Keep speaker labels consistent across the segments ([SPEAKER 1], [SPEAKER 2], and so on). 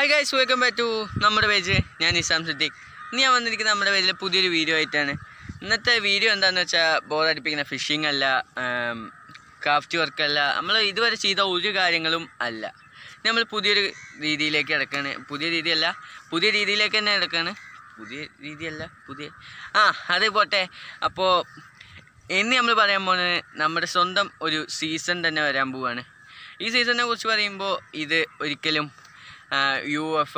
[SPEAKER 1] hi guys welcome back to നമ്മുടെ page ഞാൻ നിസാം സിദ്ദീഖ് ഇന്ന് ഞാൻ വന്നിരിക്കുന്നത് നമ്മുടെ പേജിലെ പുതിയൊരു വീഡിയോ ആയിട്ടാണ് ഇന്നത്തെ വീഡിയോ എന്താണെന്ന് വെച്ചാൽ ബോറടിപ്പിക്കുന്ന ഫിഷിംഗ് അല്ല ക്രാഫ്റ്റ് വർക്ക് അല്ല നമ്മൾ ഇതുവരെ ചെയ്ത ഒരു കാര്യങ്ങളും അല്ല നമ്മൾ പുതിയൊരു രീതിയിലേക്ക് കിടക്കാണ് പുതിയ രീതിയല്ല പുതിയ രീതിയിലേക്ക് തന്നെ കിടക്കാണ് പുതിയ രീതിയല്ല പുതിയ ആ അത് പോട്ടെ അപ്പോൾ ഇന്ന് നമ്മൾ പറയാൻ പോകുന്നത് നമ്മുടെ സ്വന്തം ഒരു സീസൺ തന്നെ വരാൻ പോവാണ് ഈ സീസണിനെ കുറിച്ച് പറയുമ്പോൾ ഇത് ഒരിക്കലും യു എഫ്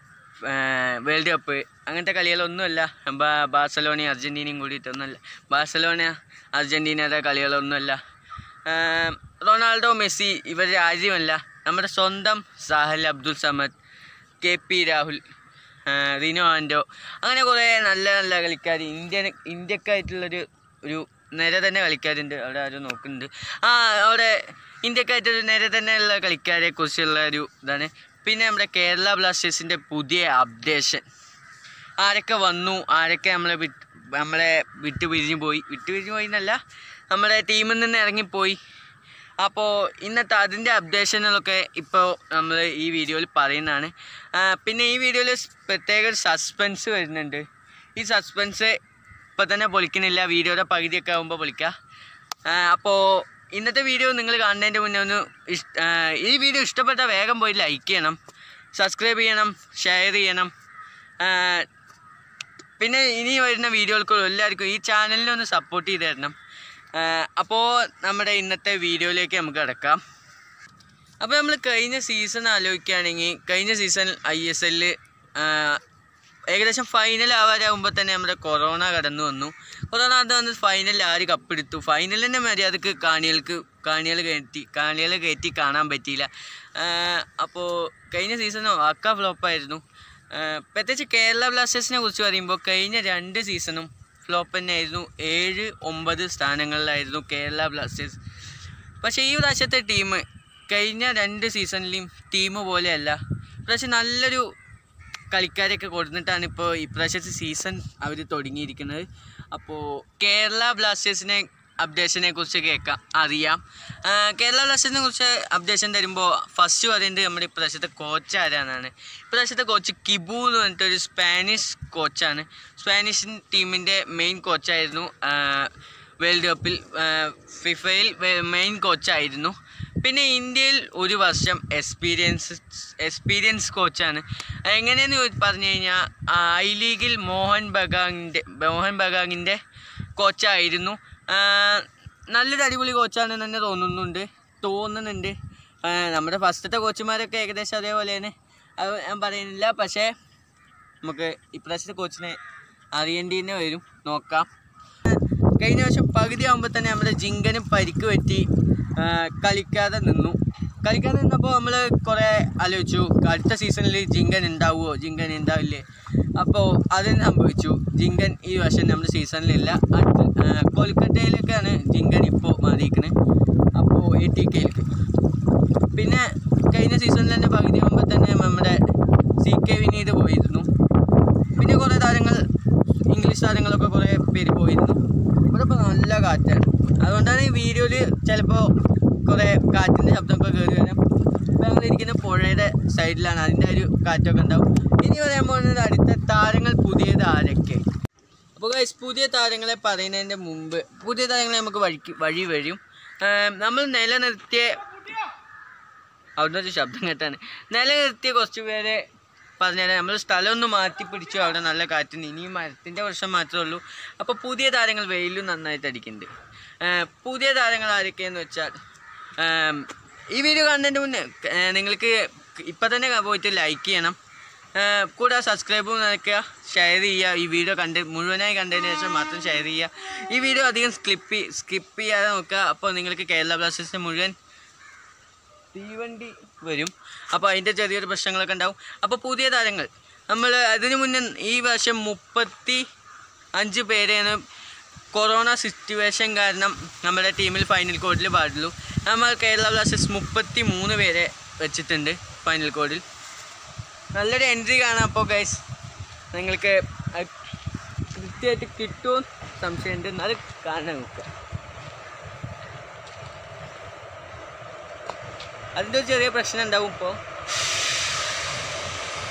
[SPEAKER 1] വേൾഡ് കപ്പ് അങ്ങനത്തെ കളികളൊന്നുമല്ല ബാ- ബാഴ്സലോണയും അർജൻറ്റീനയും കൂടിയിട്ടൊന്നുമല്ല ബാഴ്സലോണ അർജൻറ്റീനയുടെ കളികളൊന്നുമല്ല ആ, റൊണാൾഡോ മെസ്സി ഇവരുടെ ആര്യമല്ല നമ്മുടെ സ്വന്തം സാഹൽ അബ്ദുൽ സമദ് കെ പി രാഹുൽ ആ, റിനോ ആൻഡോ അങ്ങനെ കുറേ നല്ല നല്ല കളിക്കാർ ഇന്ത്യൻ ഇന്ത്യക്കായിട്ടുള്ളൊരു ഒരു നിര തന്നെ കളിക്കാരുണ്ട് അവിടെ ആരും നോക്കുന്നുണ്ട് ആ അവിടെ ഇന്ത്യക്കായിട്ടൊരു നിര തന്നെയുള്ള കളിക്കാരെ കുറിച്ചുള്ള ഒരു ഇതാണ് പിന്നെ നമ്മുടെ കേരള ബ്ലാസ്റ്റേഴ്സിൻ്റെ പുതിയ അപ്ഡേഷൻ ആരൊക്കെ വന്നു ആരൊക്കെ നമ്മളെ വിട്ട് നമ്മളെ വിട്ട് പിരിഞ്ഞു പോയി വിട്ട് പിരിഞ്ഞു പോയി എന്നല്ല നമ്മുടെ ടീമിൽ നിന്ന് ഇറങ്ങിപ്പോയി അപ്പോൾ ഇന്നത്തെ അതിൻ്റെ അപ്ഡേഷനുകളൊക്കെ ഇപ്പോൾ നമ്മൾ ഈ വീഡിയോയിൽ പറയുന്നതാണ് ആ, പിന്നെ ഈ വീഡിയോയിൽ പ്രത്യേക ഒരു സസ്പെൻസ് വരുന്നുണ്ട് ഈ സസ്പെൻസ് ഇപ്പം തന്നെ പൊളിക്കുന്നില്ല വീഡിയോയുടെ പകുതിയൊക്കെ ആകുമ്പോൾ പൊളിക്കാം അപ്പോൾ ഇന്നത്തെ വീഡിയോ നിങ്ങൾ കാണുന്നതിൻ്റെ മുന്നേ ഒന്ന് ഇഷ് ആ, ഈ വീഡിയോ ഇഷ്ടപ്പെട്ടാൽ വേഗം പോയി ലൈക്ക് ചെയ്യണം സബ്സ്ക്രൈബ് ചെയ്യണം ഷെയർ ചെയ്യണം ആ, പിന്നെ ഇനി വരുന്ന വീഡിയോകൾക്ക് എല്ലാവർക്കും ഈ ചാനലിനെ ഒന്ന് സപ്പോർട്ട് ചെയ്ത് തരണം അപ്പോൾ നമ്മുടെ ഇന്നത്തെ വീഡിയോയിലേക്ക് നമുക്ക് കിടക്കാം അപ്പോൾ നമ്മൾ കഴിഞ്ഞ സീസൺ ആലോചിക്കുകയാണെങ്കിൽ കഴിഞ്ഞ സീസൺ ഐ എസ് എല്ലിൽ ഏകദേശം ഫൈനൽ ആവാറാകുമ്പോൾ തന്നെ നമ്മുടെ കൊറോണ കടന്നു വന്നു കൊറോണ അത് വന്ന് ഫൈനലിൽ ആര് കപ്പെടുത്തു ഫൈനലിൽ തന്നെ മര്യാദക്ക് കാണികൾക്ക് കാണികൾ കയറ്റി കാണികൾ കയറ്റി കാണാൻ പറ്റിയില്ല അപ്പോൾ കഴിഞ്ഞ സീസൺ അക്ക ഫ്ലോപ്പായിരുന്നു പ്രത്യേകിച്ച് കേരള ബ്ലാസ്റ്റേഴ്സിനെ കുറിച്ച് പറയുമ്പോൾ കഴിഞ്ഞ രണ്ട് സീസണും ഫ്ലോപ്പ് തന്നെയായിരുന്നു ഏഴ് ഒമ്പത് സ്ഥാനങ്ങളിലായിരുന്നു കേരള ബ്ലാസ്റ്റേഴ്സ് പക്ഷേ ഈ പ്രാവശ്യത്തെ ടീം കഴിഞ്ഞ രണ്ട് സീസണിലെയും ടീം പോലെയല്ല പക്ഷെ നല്ലൊരു കളിക്കാരെയൊക്കെ കൊടുത്തിട്ടാണ് ഇപ്പോൾ ഇപ്രാവശ്യത്തെ സീസൺ അവർ തുടങ്ങിയിരിക്കുന്നത് അപ്പോൾ കേരള ബ്ലാസ്റ്റേഴ്സിനെ അപ്ഡേഷനെ കുറിച്ച് കേൾക്കാം അറിയാം ആ, കേരള ബ്ലാസ്റ്റേഴ്സിനെ കുറിച്ച് അപ്ഡേഷൻ തരുമ്പോൾ ഫസ്റ്റ് പറയുന്നത് നമ്മുടെ ഇപ്രാവശ്യത്തെ കോച്ച് ആരാണെന്നാണ് ഇപ്രാവശ്യത്തെ കോച്ച് കിബു എന്ന് പറഞ്ഞിട്ടൊരു സ്പാനിഷ് കോച്ചാണ് സ്പാനിഷ് ടീമിൻ്റെ മെയിൻ കോച്ചായിരുന്നു വേൾഡ് കപ്പിൽ ആ, ഫിഫയിൽ മെയിൻ കോച്ചായിരുന്നു പിന്നെ ഇന്ത്യയിൽ ഒരു വർഷം എക്സ്പീരിയൻസ് എക്സ്പീരിയൻസ് കോച്ചാണ് എങ്ങനെയെന്ന് ചോദി- പറഞ്ഞു കഴിഞ്ഞാൽ ഐ ലീഗിൽ മോഹൻ ബഗാങ്ങിൻ്റെ മോഹൻ ബഗാങ്ങിൻ്റെ കോച്ചായിരുന്നു ആ, നല്ലൊരു അടിപൊളി കോച്ചാണെന്ന് തന്നെ തോന്നുന്നുണ്ട് തോന്നുന്നുണ്ട് ആ, നമ്മുടെ ഫസ്റ്റത്തെ കോച്ചുമാരൊക്കെ ഏകദേശം അതേപോലെ തന്നെ അത് ഞാൻ പറയുന്നില്ല പക്ഷേ നമുക്ക് ഇപ്രാവശ്യത്തെ കോച്ചിനെ അറിയേണ്ടി തന്നെ വരും നോക്കാം കഴിഞ്ഞ വർഷം പകുതി ആകുമ്പോൾ തന്നെ നമ്മുടെ ജിങ്കന് പരിക്ക് പറ്റി ആ, കളിക്കാതെ നിന്നു കളിക്കാതെ നിന്നപ്പോൾ നമ്മൾ കുറേ ആലോചിച്ചു അടുത്ത സീസണിൽ ജിങ്കൻ ഉണ്ടാവുമോ ജിങ്കൻ ഉണ്ടാവില്ലേ അപ്പോൾ അതിന് സംഭവിച്ചു ജിങ്കൻ ഈ വർഷം നമ്മുടെ സീസണിലില്ല അടുത്ത ആ, കൊൽക്കത്തയിലേക്കാണ് ജിങ്കൻ ഇപ്പോൾ മാറിയിരിക്കുന്നത് അപ്പോൾ എ ടി കെയിലേക്ക് പിന്നെ കഴിഞ്ഞ സീസണിൽ തന്നെ പകുതി ആകുമ്പോൾ തന്നെ നമ്മുടെ സി കെ വിനീത് പോയിരുന്നു പിന്നെ കുറേ താരങ്ങൾ ഇംഗ്ലീഷ് താരങ്ങളൊക്കെ കുറേ പേര് പോയിരുന്നു ഇവിടെ ഇപ്പോൾ നല്ല കാറ്റാണ് അതുകൊണ്ടാണ് ഈ വീഡിയോയിൽ ചിലപ്പോൾ കുറേ കാറ്റിൻ്റെ ശബ്ദമൊക്കെ കയറി വരാം ഇപ്പോൾ ഞങ്ങൾ ഇരിക്കുന്ന പുഴയുടെ സൈഡിലാണ് അതിൻ്റെ ഒരു കാറ്റൊക്കെ ഉണ്ടാവും ഇനി പറയാൻ പോകുന്നത് അടുത്ത താരങ്ങൾ പുതിയത് ആരൊക്കെ അപ്പോൾ ഗൈസ് പുതിയ താരങ്ങളെ പറയുന്നതിൻ്റെ മുമ്പ് പുതിയ താരങ്ങളെ നമുക്ക് വഴിക്ക് വഴി വരും ഏം, നമ്മൾ നിലനിർത്തിയ അവിടുന്ന് ഒരു ശബ്ദം കേട്ടാണ് നിലനിർത്തിയ കുറച്ച് പേരെ പറഞ്ഞുതരാം നമ്മൾ സ്ഥലം ഒന്ന് മാറ്റി പിടിച്ചു അവിടെ നല്ല കാറ്റുണ്ട് ഇനിയും മരത്തിൻ്റെ പ്രശ്നം മാത്രമേ ഉള്ളൂ അപ്പോൾ പുതിയ താരങ്ങൾ വെയിലും നന്നായിട്ട് അടിക്കുന്നുണ്ട് ഏർ പുതിയ താരങ്ങൾ ആരൊക്കെയെന്ന് വെച്ചാൽ ഏം, ഈ വീഡിയോ കാണുന്നതിൻ്റെ മുന്നേ ഏർ നിങ്ങൾക്ക് ഇപ്പം തന്നെ പോയിട്ട് ലൈക്ക് ചെയ്യണം ഏർ കൂടെ സബ്സ്ക്രൈബും നിൽക്കുക ഷെയർ ചെയ്യുക ഈ വീഡിയോ കണ്ട് മുഴുവനായി കണ്ടതിന് ശേഷം മാത്രം ഷെയർ ചെയ്യുക ഈ വീഡിയോ അധികം സ്കിപ്പ് സ്കിപ്പ് ചെയ്യാതെ നോക്കുക അപ്പോൾ നിങ്ങൾക്ക് കേരള ബ്ലാസ്റ്റേഴ്സിൻ്റെ മുഴുവൻ തീവണ്ടി വരും അപ്പോൾ അതിൻ്റെ ചെറിയൊരു പ്രശ്നങ്ങളൊക്കെ ഉണ്ടാവും അപ്പോൾ പുതിയ താരങ്ങൾ നമ്മൾ അതിനു മുന്നേ ഈ വർഷം മുപ്പത്തി അഞ്ച് പേരെയാണ് കൊറോണ സിറ്റുവേഷൻ കാരണം നമ്മുടെ ടീമിൽ ഫൈനൽ കോഡിൽ പാടുള്ളൂ നമ്മൾ കേരള ബ്ലാസ്റ്റേഴ്സ് മുപ്പത്തി മൂന്ന് പേരെ വെച്ചിട്ടുണ്ട് ഫൈനൽ കോഡിൽ നല്ലൊരു എൻട്രി കാണാം അപ്പോൾ ഗൈസ് നിങ്ങൾക്ക് അത് കൃത്യമായിട്ട് കിട്ടുമോ സംശയമുണ്ട് അത് കാണാൻ നോക്കുക അതിൻ്റെ ഒരു ചെറിയ പ്രശ്നം ഉണ്ടാവും ഇപ്പോൾ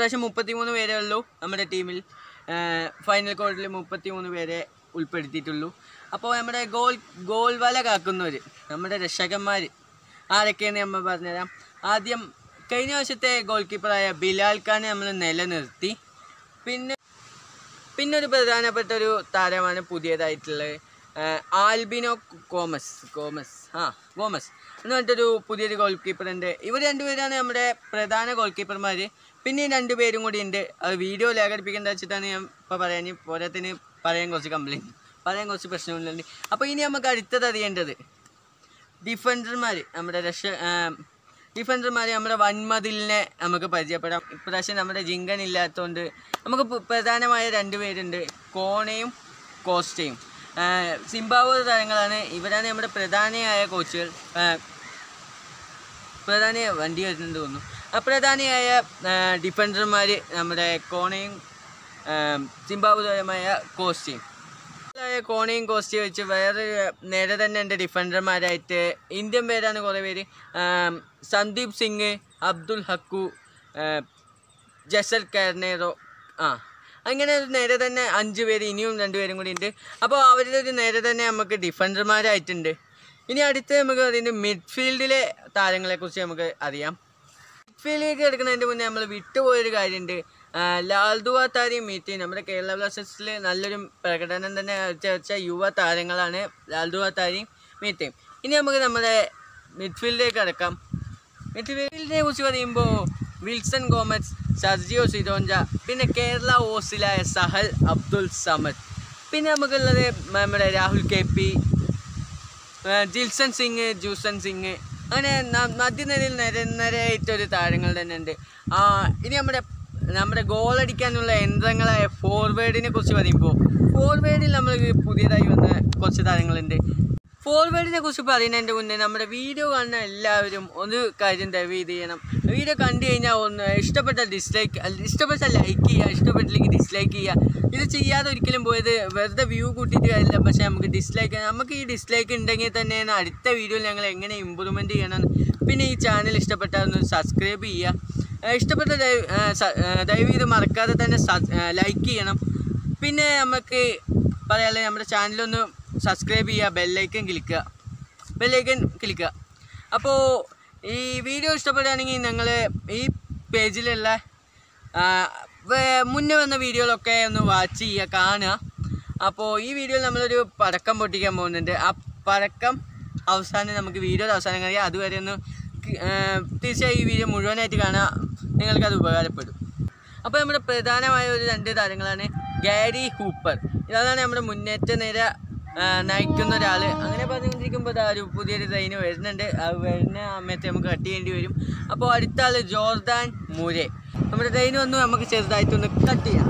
[SPEAKER 1] ഇപ്രാവശ്യം മുപ്പത്തിമൂന്ന് പേരേ ഉള്ളൂ നമ്മുടെ ടീമിൽ ഫൈനൽ കോർട്ടിൽ മുപ്പത്തിമൂന്ന് പേരെ ഉൾപ്പെടുത്തിയിട്ടുള്ളൂ അപ്പോൾ നമ്മുടെ ഗോൾ ഗോൾ വല കാക്കുന്നവർ നമ്മുടെ രക്ഷകന്മാർ ആരൊക്കെയെന്ന് നമ്മൾ പറഞ്ഞുതരാം ആദ്യം കഴിഞ്ഞ വർഷത്തെ ഗോൾ കീപ്പറായ ബിലാൽ ഖാനെ നമ്മൾ നിലനിർത്തി പിന്നെ പിന്നെ ഒരു പ്രധാനപ്പെട്ട ഒരു താരമാണ് പുതിയതായിട്ടുള്ളത് ആ, ആൽബിനോ കോമസ് കോമസ് ആ കോമസ് എന്ന് പറഞ്ഞിട്ടൊരു പുതിയൊരു ഗോൾ കീപ്പർ ഉണ്ട് ഇവർ രണ്ടുപേരാണ് നമ്മുടെ പ്രധാന ഗോൾ കീപ്പർമാർ പിന്നെ ഈ രണ്ട് പേരും കൂടി ഉണ്ട് അത് വീഡിയോ ലേഖടിപ്പിക്കേണ്ട വെച്ചിട്ടാണ് ഞാൻ ഇപ്പോൾ പറയാൻ പോരാത്തിന് പറയാൻ കുറച്ച് കംപ്ലയിൻറ്റ് പറയാൻ കുറച്ച് പ്രശ്നങ്ങളുണ്ട് അപ്പോൾ ഇനി നമുക്ക് അടുത്തത് അറിയേണ്ടത് ഡിഫൻഡർമാർ നമ്മുടെ രക്ഷ ഡിഫൻഡർമാർ നമ്മുടെ വൻമതിലിനെ നമുക്ക് പരിചയപ്പെടാം ഇപ്രാവശ്യം നമ്മുടെ ജിങ്കൻ ഇല്ലാത്തതുകൊണ്ട് നമുക്ക് പ് പ്രധാനമായ രണ്ട് പേരുണ്ട് കോണയും കോസ്റ്റയും സിംബാബ്വെ താരങ്ങളാണ് ഇവരാണ് നമ്മുടെ പ്രധാനിയായ കോച്ചുകൾ ആ, പ്രധാന വണ്ടി വരുന്നുണ്ട് തോന്നുന്നു അപ്രധാനിയായ ഡിഫൻഡർമാർ നമ്മുടെ കോണയും സിംബാബുദമായ കോസ്റ്റയും ായ കോണയും കോസ്റ്റി വെച്ച് വേറെ നേരെ തന്നെ ഉണ്ട് ഡിഫൻഡർമാരായിട്ട് ഇന്ത്യൻ പേരാണ് കുറേ പേര് ആം, സന്ദീപ് സിംഗ് അബ്ദുൽ ഹക്കു ആ, ജസൽ കാർണേറോ ആ അങ്ങനെ ഒരു നേരെ തന്നെ അഞ്ച് പേര് ഇനിയും രണ്ട് പേരും കൂടി ഉണ്ട് അപ്പോൾ അവരുടെ ഒരു നേരെ തന്നെ നമുക്ക് ഡിഫൻഡർമാരായിട്ടുണ്ട് ഇനി അടുത്ത് നമുക്ക് അതിൻ്റെ മിഡ്ഫീൽഡിലെ താരങ്ങളെക്കുറിച്ച് നമുക്ക് അറിയാം മിഡ്ഫീൽഡിലേക്ക് എടുക്കുന്നതിൻ്റെ മുന്നേ നമ്മൾ വിട്ടുപോയൊരു കാര്യമുണ്ട് ആ, ലാൽദുവ താരിയും മീറ്റി നമ്മുടെ കേരള ബ്ലാസ്റ്റേഴ്സിൽ നല്ലൊരു പ്രകടനം തന്നെ വെച്ച യുവ താരങ്ങളാണ് ലാൽദുവ താരിയും മീറ്റയും ഇനി നമുക്ക് നമ്മുടെ മിഡ്ഫീൽഡിലേക്ക് അടക്കാം മിഡ്ഫീൽഡിനെ കുറിച്ച് പറയുമ്പോൾ വിൽസൺ ഗോമസ് സർജിയോ സിരോഞ്ച പിന്നെ കേരള ഓസിലായ സഹൽ അബ്ദുൽ സമദ് പിന്നെ നമുക്കുള്ളത് നമ്മുടെ രാഹുൽ കെ പി ഏഹ് ജിൽസൺ സിംഗ് ജൂസൺ സിംഗ് അങ്ങനെ ന- മധ്യനിരയിൽ നിരനിരയായിട്ടൊരു താരങ്ങൾ തന്നെ ഉണ്ട് ആ, ഇനി നമ്മുടെ നമ്മുടെ ഗോൾ അടിക്കാനുള്ള യന്ത്രങ്ങളായ ഫോർവേഡിനെ കുറിച്ച് പറയുമ്പോൾ ഫോർവേഡിൽ നമ്മൾ പുതിയതായി വന്ന കുറച്ച് താരങ്ങളുണ്ട് ഫോർവേഡിനെ കുറിച്ച് പറയുന്നതിൻ്റെ മുന്നേ നമ്മുടെ വീഡിയോ കാണുന്ന എല്ലാവരും ഒരു കാര്യം ദയവ് ചെയ്ത് ചെയ്യണം വീഡിയോ കണ്ടു കഴിഞ്ഞാൽ ഒന്ന് ഇഷ്ടപ്പെട്ട ഡിസ്ലൈക്ക് ഇഷ്ടപ്പെട്ട ലൈക്ക് ചെയ്യുക ഇഷ്ടപ്പെട്ടില്ലെങ്കിൽ ഡിസ്ലൈക്ക് ചെയ്യുക ഇത് ചെയ്യാതെ ഒരിക്കലും പോയത് വെറുതെ വ്യൂ കൂട്ടിയിട്ട് കാര്യമില്ല പക്ഷേ നമുക്ക് ഡിസ്ലൈക്ക് നമുക്ക് ഈ ഡിസ്ലൈക്ക് ഉണ്ടെങ്കിൽ തന്നെയാണ് അടുത്ത വീഡിയോയിൽ ഞങ്ങൾ എങ്ങനെ ഇമ്പ്രൂവ്മെൻറ്റ് ചെയ്യണം പിന്നെ ഈ ചാനൽ ഇഷ്ടപ്പെട്ടാൽ ഒന്ന് സബ്സ്ക്രൈബ് ചെയ്യുക ഏഹ് ഇഷ്ടപ്പെട്ട ദയവ് ഏഹ് സ- ഏഹ് ദയവ് ചെയ്ത് മറക്കാതെ തന്നെ ലൈക്ക് ചെയ്യണം പിന്നെ നമുക്ക് പറയാനുള്ളത് നമ്മുടെ ചാനലൊന്ന് സബ്സ്ക്രൈബ് ചെയ്യുക ബെല്ലൈക്കൻ ക്ലിക്കുക ബെല്ലൈക്കൻ ക്ലിക്കുക അപ്പോൾ ഈ വീഡിയോ ഇഷ്ടപ്പെടുകയാണെങ്കിൽ നിങ്ങൾ ഈ പേജിലുള്ള ആ, വേ- മുന്നേ വന്ന വീഡിയോകളൊക്കെ ഒന്ന് വാച്ച് ചെയ്യുക കാണുക അപ്പോൾ ഈ വീഡിയോയിൽ നമ്മളൊരു പടക്കം പൊട്ടിക്കാൻ പോകുന്നുണ്ട് ആ പടക്കം അവസാനം നമുക്ക് വീഡിയോയുടെ അവസാനം കഴിയാം അതുവരെ ഒന്ന് ക- ആ, തീർച്ചയായും ഈ വീഡിയോ മുഴുവനായിട്ട് കാണുക നിങ്ങൾക്കത് ഉപകാരപ്പെടും അപ്പോൾ നമ്മുടെ പ്രധാനമായ ഒരു രണ്ട് താരങ്ങളാണ് ഗാരി ഹൂപ്പർ ഇതാണ് നമ്മുടെ മുന്നേറ്റ നിര ആ, നയിക്കുന്ന ഒരാൾ അങ്ങനെ പറഞ്ഞുകൊണ്ടിരിക്കുമ്പോൾ ദാ ഒരു പുതിയൊരു ട്രെയിൻ വരുന്നുണ്ട് അത് വരുന്ന സമയത്ത് നമുക്ക് കട്ട് ചെയ്യേണ്ടി വരും അപ്പോൾ അടുത്ത ആൾ ജോർദാൻ മൂരെ നമ്മുടെ ട്രെയിൻ വന്നു നമുക്ക് ചെറുതായിട്ടൊന്ന് കട്ട് ചെയ്യാം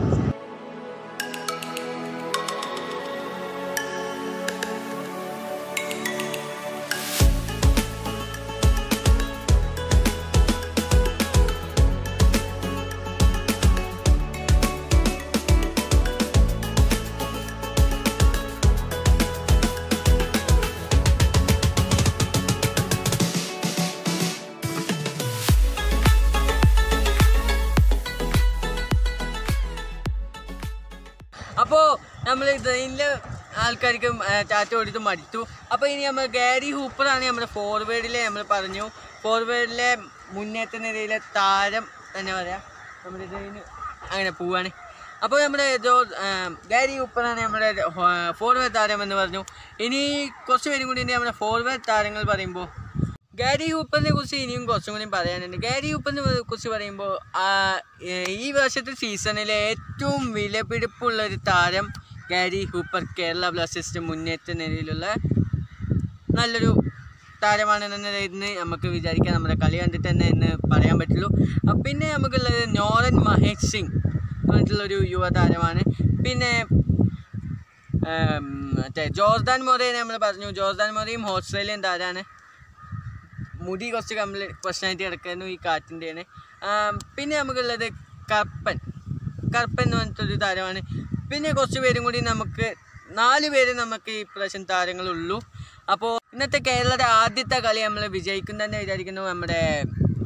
[SPEAKER 1] അപ്പോൾ നമ്മൾ ട്രെയിനിലെ ആൾക്കാർക്ക് ടാറ്റ കൊടുത്ത് മടുത്തു അപ്പോൾ ഇനി നമ്മൾ ഗാരി ഹൂപ്പറാണ് നമ്മുടെ ഫോർവേഡിലെ നമ്മൾ പറഞ്ഞു ഫോർവേഡിലെ മുന്നേറ്റ നിരയിലെ താരം തന്നെ പറയാം നമ്മുടെ ട്രെയിൻ അങ്ങനെ പോവാണ് അപ്പോൾ നമ്മുടെ ജോ ആ, ഗാരി ഹൂപ്പറാണ് നമ്മുടെ ഫോർവേഡ് താരം എന്ന് പറഞ്ഞു ഇനി കുറച്ച് പേരും കൂടി ഉണ്ട് നമ്മുടെ ഫോർവേഡ് താരങ്ങൾ പറയുമ്പോൾ ഗാരി ഹൂപ്പറിനെ കുറിച്ച് ഇനിയും കുറച്ചും കൂടി പറയാനുണ്ട് ഗാരി ഹൂപ്പറിനെ കുറിച്ച് പറയുമ്പോൾ ആ, ഏ- ഈ വർഷത്തെ സീസണിലെ ഏറ്റവും വിലപിടിപ്പുള്ള ഒരു താരം ഗാരി ഹൂപ്പർ കേരള ബ്ലാസ്റ്റേഴ്സിൻ്റെ മുന്നേറ്റ നിലയിലുള്ള നല്ലൊരു താരമാണെന്ന് ഇന്ന് നമുക്ക് വിചാരിക്കാം നമ്മുടെ കളി കണ്ടിട്ട് തന്നെ എന്ന് പറയാൻ പറ്റുള്ളൂ അഹ് പിന്നെ നമുക്കുള്ളത് നോറൻ മഹേഷ് സിംഗ് പറഞ്ഞിട്ടുള്ളൊരു യുവതാരമാണ് പിന്നെ ഏം, മറ്റേ ജോർദാൻ മൊറയെ നമ്മൾ പറഞ്ഞു ജോർദാൻ മൊറയും ഓസ്ട്രേലിയൻ താരമാണ് മുടി കുറച്ച് കംപ്ലീ പ്രശ്നമായിട്ട് കിടക്കുന്നു ഈ കാറ്റിൻ്റെയാണ് പിന്നെ നമുക്കുള്ളത് കർപ്പൻ കർപ്പൻ എന്ന് പറഞ്ഞിട്ടൊരു താരമാണ് പിന്നെ കുറച്ച് പേരും കൂടി നമുക്ക് നാല് പേര് നമുക്ക് ഈ പ്രാവശ്യം താരങ്ങളുള്ളൂ അപ്പോൾ ഇന്നത്തെ കേരളയുടെ ആദ്യത്തെ കളി നമ്മൾ വിജയിക്കും തന്നെ വിചാരിക്കുന്നു നമ്മുടെ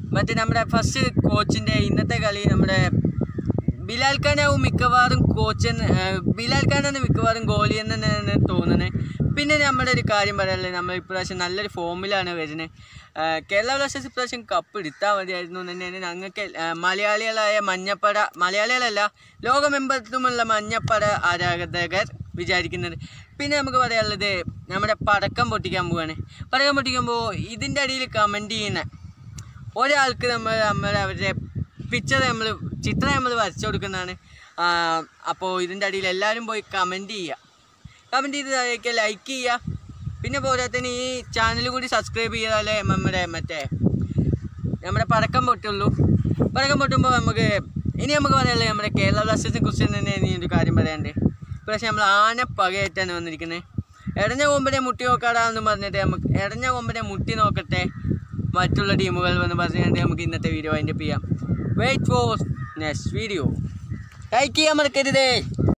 [SPEAKER 1] മറ്റേ നമ്മുടെ ഫസ്റ്റ് കോച്ചിൻ്റെ ഇന്നത്തെ കളി നമ്മുടെ ബിലാൽ ഖാനാവും മിക്കവാറും കോച്ച് എന്ന് ബിലാൽ ഖാനാണ് മിക്കവാറും ഗോളി എന്ന് തന്നെയാണ് തോന്നുന്നത് പിന്നെ നമ്മുടെ ഒരു കാര്യം പറയാനുള്ളത് നമ്മൾ ഇപ്രാവശ്യം നല്ലൊരു ഫോമിലാണ് വരുന്നത് കേരള ബ്ലാസ്റ്റേഴ്സ് ഇപ്രാവശ്യം കപ്പ് എടുത്താൽ മതിയായിരുന്നു എന്ന് തന്നെയാണ് ഞങ്ങൾക്ക് മലയാളികളായ മഞ്ഞപ്പട മലയാളികളല്ല ലോകമെമ്പാടുമുള്ള മഞ്ഞപ്പട ആരാധകർ വിചാരിക്കുന്നത് പിന്നെ നമുക്ക് പറയാനുള്ളത് നമ്മുടെ പടക്കം പൊട്ടിക്കാൻ പോവാണ് പടക്കം പൊട്ടിക്കുമ്പോൾ ഇതിൻ്റെ അടിയിൽ കമൻറ്റ് ചെയ്യുന്ന ഒരാൾക്ക് നമ്മൾ നമ്മൾ അവരുടെ പിക്ചർ നമ്മൾ ചിത്രം നമ്മൾ വരച്ചു കൊടുക്കുന്നതാണ് അപ്പോൾ ഇതിൻ്റെ അടിയിൽ എല്ലാവരും പോയി കമൻറ്റ് ചെയ്യുക കമൻറ്റ് ചെയ്ത് താഴേക്ക് ലൈക്ക് ചെയ്യുക പിന്നെ പോരാത്തതിന് ഈ ചാനൽ കൂടി സബ്സ്ക്രൈബ് ചെയ്താലേ നമ്മുടെ മറ്റേ നമ്മുടെ പടക്കം പൊട്ടുള്ളൂ പടക്കം പൊട്ടുമ്പോൾ നമുക്ക് ഇനി നമുക്ക് പറയാനുള്ളത് നമ്മുടെ കേരള ബ്ലാസ്റ്റേഴ്സിനെ കുറിച്ച് തന്നെ ഇനി ഒരു കാര്യം പറയാനുണ്ട് പക്ഷേ നമ്മൾ ആന പകയായിട്ടാണ് വന്നിരിക്കുന്നത് ഇടഞ്ഞ കൊമ്പനെ മുട്ടി നോക്കാടാന്ന് പറഞ്ഞിട്ട് നമുക്ക് ഇടഞ്ഞ കൊമ്പനെ മുട്ടി നോക്കട്ടെ മറ്റുള്ള ടീമുകൾ എന്ന് പറഞ്ഞുകൊണ്ട് നമുക്ക് ഇന്നത്തെ വീഡിയോ അതിൻ്റെ ചെയ്യാം wait for next video like ചെയ്യാൻ മറക്കരുതേ